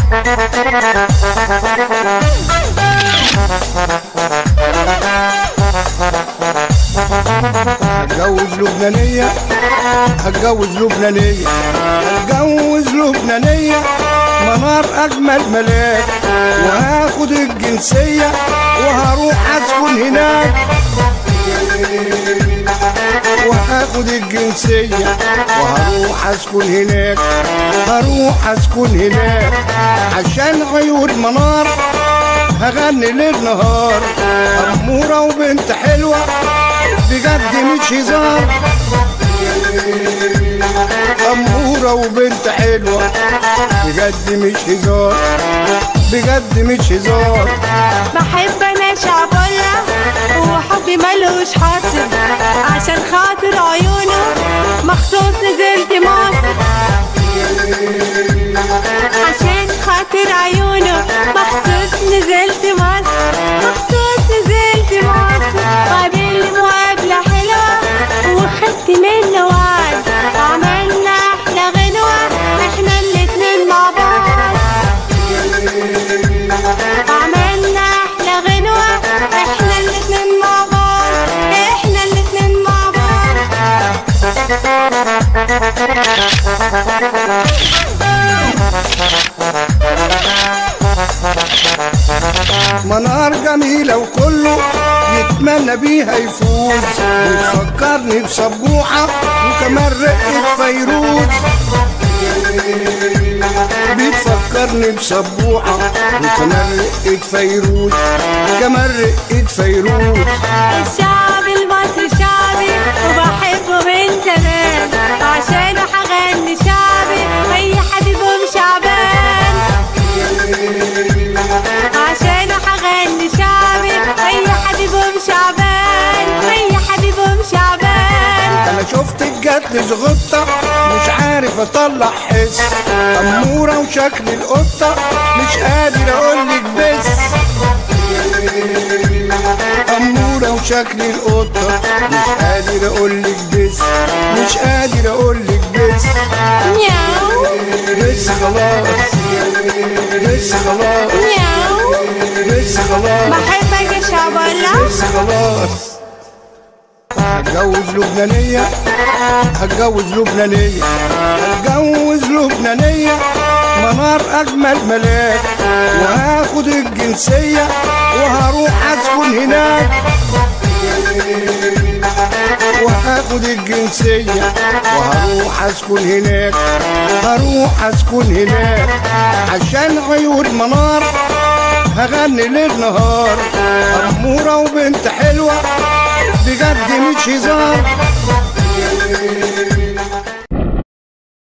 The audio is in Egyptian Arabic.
هتجوز لبنانية هتجوز لبنانية هتجوز لبنانية منار أجمل ملاك وهاخد الجنسية وهروح أسكن هناك وهاخد الجنسية وهروح أسكن هناك هروح أسكن هناك عشان عيون منار هغني ليل نهار أمورة وبنت حلوة بجد مش هزار أمورة وبنت حلوة بجد مش هزار بجد مش هزار بحب انا شعبولة وحبي ملوش حاصل عشان خاطر عيونه مخصوص نزلت مصر عشان خاطر عيونه مخصوص نزلت مصر مخصوص نزلت مصر قابلني مقابلة حلوة وخدت منه وعد عملنا احلى غنوة احنا الاتنين مع بعض عملنا احلى غنوة احنا الاتنين مع بعض احنا الاتنين مع بعض منار جميلة وكله يتمنى بيها يفوز بتفكرني بسبوحة وكمان رقة فيروز بتفكرني بسبوحة وكمان رقة فيروز كمان رقة فيروز الشعب المصري شعبي وبحبه من زمان عشانه هغني شعبي اي حبيبهم شعبان عشانه هغني شعبي اي حبيبهم شعبان اي حبيبهم شعبان انا شفت الجد زغطة مش عارف اطلع حس امورة وشكل القطة مش قادر اقولك بس امورة وشكل القطة مش قادر اقولك بس مش قادر اقولك بس مياو بس خلاص بس خلاص مياو بس خلاص بحبك يا شعبولة بس خلاص هتجوز لبنانية هتجوز لبنانية هتجوز لبنانية منار أجمل ملاك وهاخد الجنسية وهروح أسكن هناك وهاخد الجنسية وهروح أسكن هناك هروح أسكن هناك عشان عيون منار هغني ليل نهار أمورة وبنت حلوة بجد مش هزار